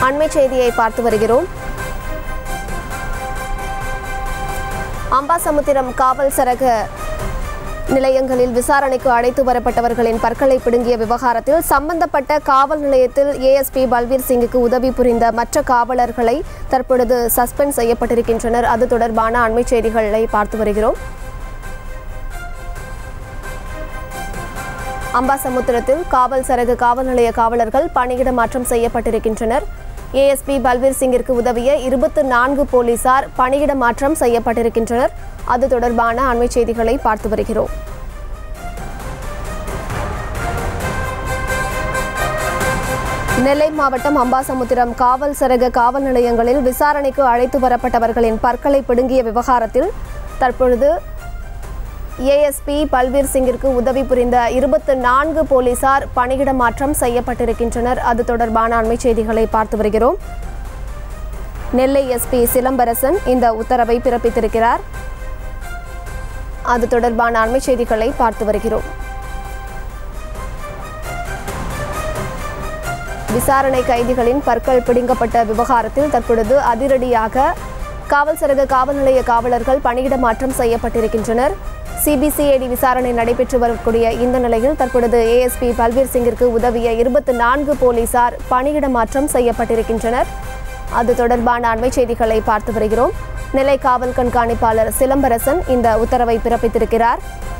அண்மை செய்தியை பார்த்து வருகிறோம் அம்பாசமுத்திரம் காவல் சரக நிலையங்களில் விசாரணைக்கு அழைத்து வரப்பட்டவர்களின் பற்களை பிடுங்கிய விவகாரத்தில் சம்பந்தப்பட்ட காவல் நிலையத்தில் ஏஎஸ்பி பல்வீர் சிங்குக்கு உதவி புரிந்த மற்ற காவலர்களை தற்பொழுது சஸ்பெண்ட் செய்யப்பட்டிருக்கின்றனர் அது தொடர்பான அண்மை செய்திகளை பார்த்து வருகிறோம் அம்பாசமுத்திரத்தில் காவல் சரகு காவல் நிலைய காவலர்கள் பணியிட மாற்றம் செய்யப்பட்டிருக்கின்றனர் ஏஎஸ்பி பல்வீர் சிங்கிற்கு உதவிய இருபத்து நான்கு போலீசார் பணியிட மாற்றம் செய்யப்பட்டிருக்கின்றனர் அது தொடர்பான அண்மை செய்திகளை பார்த்து வருகிறோம் நெல்லை மாவட்டம் அம்பாசமுத்திரம் காவல் சரக காவல் நிலையங்களில் விசாரணைக்கு அழைத்து வரப்பட்டவர்களின் பற்களை பிடுங்கிய விவகாரத்தில் தற்பொழுது ஏஎஸ்பி பல்வீர் சிங்கிற்கு உதவி புரிந்த இருபத்து நான்கு போலீசார் பணியிட மாற்றம் செய்யப்பட்டிருக்கின்றனர் அது தொடர்பான அண்மை செய்திகளை பார்த்து வருகிறோம் நெல்லை எஸ்பி சிலம்பரசன் இந்த உத்தரவை பிறப்பித்திருக்கிறார் அது தொடர்பான அண்மை செய்திகளை பார்த்து வருகிறோம் விசாரணை கைதிகளின் பற்கள் பிடுங்கப்பட்ட விவகாரத்தில் தற்பொழுது அதிரடியாக காவல் சரக காவல் நிலைய காவலர்கள் பணியிட மாற்றம் செய்யப்பட்டிருக்கின்றனர் சிபிசிஐடி விசாரணை நடைபெற்று வரக்கூடிய இந்த நிலையில் தற்பொழுது ஏஎஸ்பி பல்வீர் சிங்கிற்கு உதவிய இருபத்தி நான்கு போலீசார் பணியிட மாற்றம் செய்யப்பட்டிருக்கின்றனர் அது தொடர்பான அண்மை செய்திகளை பார்த்து வருகிறோம் நெல்லை காவல் கண்காணிப்பாளர் சிலம்பரசன் இந்த உத்தரவை பிறப்பித்திருக்கிறார்